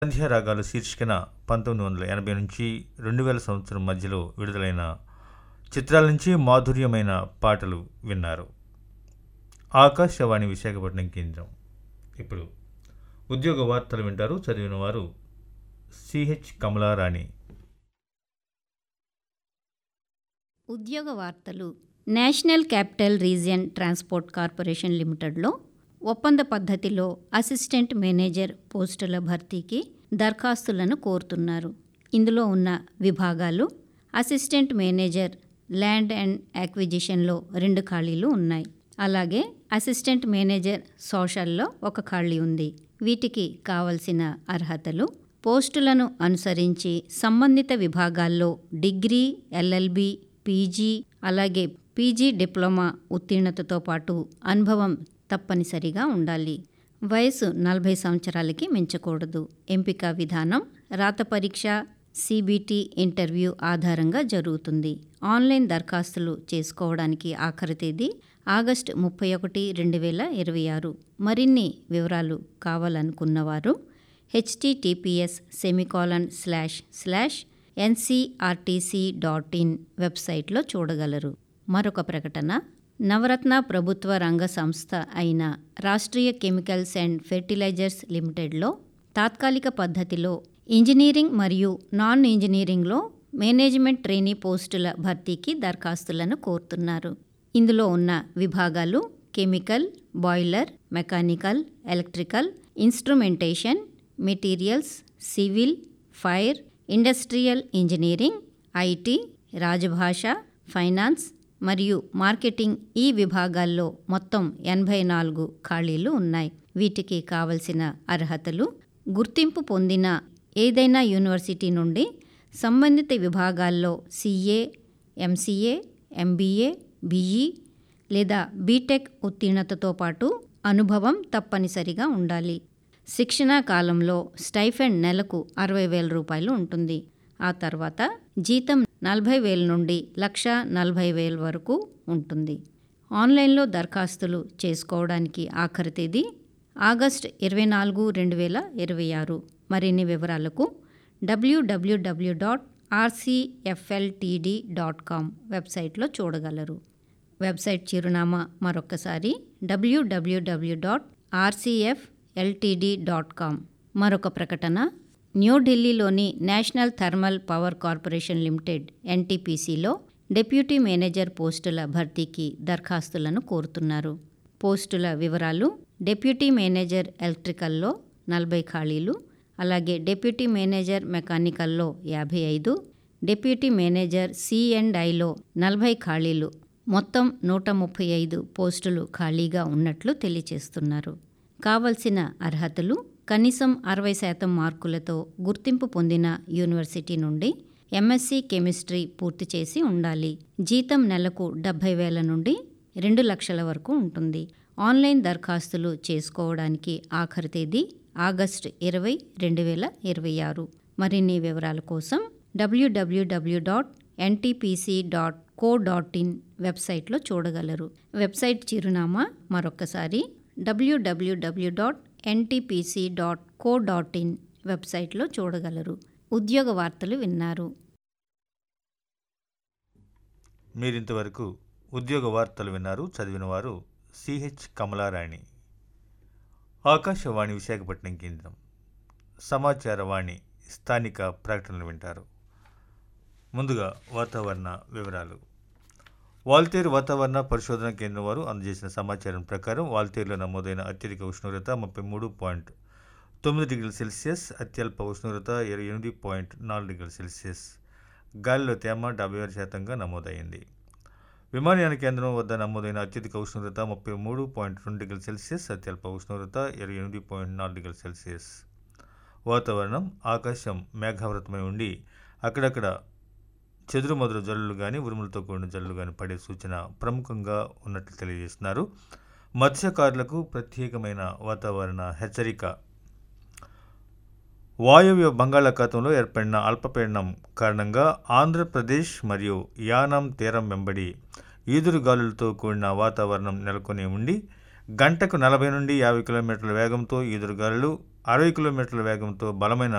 సంధ్యారాగాలు శీర్షికన పంతొమ్మిది వందల ఎనభై నుంచి రెండు వేల సంవత్సరం మధ్యలో విడుదలైన చిత్రాల నుంచి మాధుర్యమైన పాటలు విన్నారు ఆకాశవాణి విశాఖపట్నం కేంద్రం ఇప్పుడు ఉద్యోగ వార్తలు వింటారు చదివిన వారు సిహెచ్ కమలారాణి ఉద్యోగ వార్తలు national capital region transport corporation లిమిటెడ్లో ఒప్పంద పద్ధతిలో అసిస్టెంట్ మేనేజర్ పోస్టుల భర్తీకి దరఖాస్తులను కోరుతున్నారు ఇందులో ఉన్న విభాగాలు అసిస్టెంట్ మేనేజర్ ల్యాండ్ అండ్ యాక్విజిషన్లో రెండు ఖాళీలు ఉన్నాయి అలాగే అసిస్టెంట్ మేనేజర్ సోషల్లో ఒక ఖాళీ ఉంది వీటికి కావలసిన అర్హతలు పోస్టులను అనుసరించి సంబంధిత విభాగాల్లో డిగ్రీ ఎల్ఎల్బి పీజీ అలాగే పీజీ డిప్లొమా ఉత్తీర్ణతతో పాటు అనుభవం తప్పనిసరిగా ఉండాలి వయసు నలభై సంవత్సరాలకి మించకూడదు ఎంపిక విధానం రాత పరీక్ష సిబిటి ఇంటర్వ్యూ ఆధారంగా జరుగుతుంది ఆన్లైన్ దరఖాస్తులు చేసుకోవడానికి ఆఖరి తేదీ ఆగస్టు ముప్పై ఒకటి రెండు వేల ఇరవై ఆరు మరిన్ని వివరాలు కావాలనుకున్నవారు HTTPS semicolon slash slash NCRTC dot in వెబ్సైట్లో చూడగలరు మరొక ప్రకటన నవరత్న ప్రభుత్వ రంగ సంస్థ అయిన రాష్ట్రీయ కెమికల్స్ అండ్ ఫెర్టిలైజర్స్ లిమిటెడ్లో తాత్కాలిక పద్ధతిలో ఇంజనీరింగ్ మరియు నాన్ ఇంజనీరింగ్లో మేనేజ్మెంట్ ట్రైనీ పోస్టుల భర్తీకి దరఖాస్తులను కోరుతున్నారు ఇందులో ఉన్న విభాగాలు chemical boiler mechanical electrical instrumentation materials civil fire industrial engineering IT Rajbhasha finance మరియు మార్కెటింగ్ ఈ విభాగాల్లో మొత్తం ఎనభై నాలుగు ఖాళీలు ఉన్నాయి వీటికి కావలసిన అర్హతలు గుర్తింపు పొందిన ఏదైనా యూనివర్సిటీ నుండి సంబంధిత విభాగాల్లో సిఏ ఎంసీఏ ఎంబీఏ బీఈ లేదా బీటెక్ ఉత్తీర్ణతతో పాటు అనుభవం తప్పనిసరిగా ఉండాలి శిక్షణా కాలంలో స్టైఫండ్ నెలకు అరవై వేల రూపాయలు ఉంటుంది ఆ తర్వాత జీతం నలభై వేల నుండి లక్ష నలభై వేల వరకు ఉంటుంది ఆన్లైన్లో దరఖాస్తులు చేసుకోవడానికి ఆఖరి తేదీ ఆగస్ట్ ఇరవై నాలుగు రెండు వేల ఇరవై ఆరు మరిన్ని వివరాలకు WWW dot RCFLTD dot com వెబ్సైట్లో చూడగలరు వెబ్సైట్ చిరునామా మరొకసారి WWW dot RCF LTD dot com మరొక ప్రకటన న్యూఢిల్లీలోని national thermal power corporation limited ఎన్టీపీసీలో డిప్యూటీ మేనేజర్ పోస్టుల భర్తీకి దరఖాస్తులను కోరుతున్నారు పోస్టుల వివరాలు డిప్యూటీ మేనేజర్ ఎలక్ట్రికల్లో నలభై ఖాళీలు అలాగే డిప్యూటీ మేనేజర్ మెకానికల్లో యాభై ఐదు డిప్యూటీ మేనేజర్ సి అండ్ ఐలో నలభై ఖాళీలు మొత్తం నూట ముప్పై ఐదు పోస్టులు ఖాళీగా ఉన్నట్లు తెలియచేస్తున్నారు కావలసిన అర్హతలు కనీసం అరవై శాతం మార్కులతో గుర్తింపు పొందిన యూనివర్సిటీ నుండి ఎంఎస్సి కెమిస్ట్రీ పూర్తి చేసి ఉండాలి జీతం నెలకు డెబ్బై వేల నుండి రెండు లక్షల వరకు ఉంటుంది ఆన్లైన్ దరఖాస్తులు చేసుకోవడానికి ఆఖరి తేదీ ఆగస్టు ఇరవై రెండు వేల ఇరవై ఆరు మరిన్ని వివరాల కోసం WWW dot NTPC dot co dot in వెబ్సైట్లో చూడగలరు వెబ్సైట్ చిరునామా మరొకసారి WWW dot NTPC dot co dot in వెబ్సైట్లో చూడగలరు ఉద్యోగ వార్తలు విన్నారు మీరింతవరకు ఉద్యోగ వార్తలు విన్నారు చదివిన వారు సిహెచ్ కమలారాణి ఆకాశవాణి విశాఖపట్నం కేంద్రం సమాచార వాణి స్థానిక ప్రకటనలు వింటారు ముందుగా వాతావరణ వివరాలు వాల్తేరు వాతావరణ పరిశోధన కేంద్రం వారు అందజేసిన సమాచారం ప్రకారం వాల్తేరులో నమోదైన అత్యధిక ఉష్ణోగ్రత ముప్పై మూడు పాయింట్ తొమ్మిది డిగ్రీల సెల్సియస్ అత్యల్ప ఉష్ణోగ్రత ఇరవై ఎనిమిది పాయింట్ నాలుగు డిగ్రీల సెల్సియస్ గాలిలో తేమ డెబ్బై ఆరు శాతంగా నమోదైంది విమానయాన కేంద్రం వద్ద నమోదైన అత్యధిక ఉష్ణోగ్రత ముప్పై మూడు పాయింట్ రెండు డిగ్రీల సెల్సియస్ అత్యల్ప ఉష్ణోగ్రత ఇరవై ఎనిమిది పాయింట్ నాలుగు డిగ్రీల సెల్సియస్ వాతావరణం ఆకాశం మేఘావృతమై ఉండి అక్కడక్కడ చెదురుమదురు జల్లులు కానీ ఉరుములతో కూడిన జల్లులు కానీ పడే సూచన ప్రముఖంగా ఉన్నట్లు తెలియజేస్తున్నారు మత్స్యకారులకు ప్రత్యేకమైన వాతావరణ హెచ్చరిక వాయువ్య బంగాళాఖాతంలో ఏర్పడిన అల్పపీడనం కారణంగా ఆంధ్రప్రదేశ్ మరియు యానాం తీరం వెంబడి ఈదురుగాలులతో కూడిన వాతావరణం నెలకొని ఉండి గంటకు నలభై నుండి యాభై కిలోమీటర్ల వేగంతో ఈదురుగాలులు అరవై కిలోమీటర్ల వేగంతో బలమైన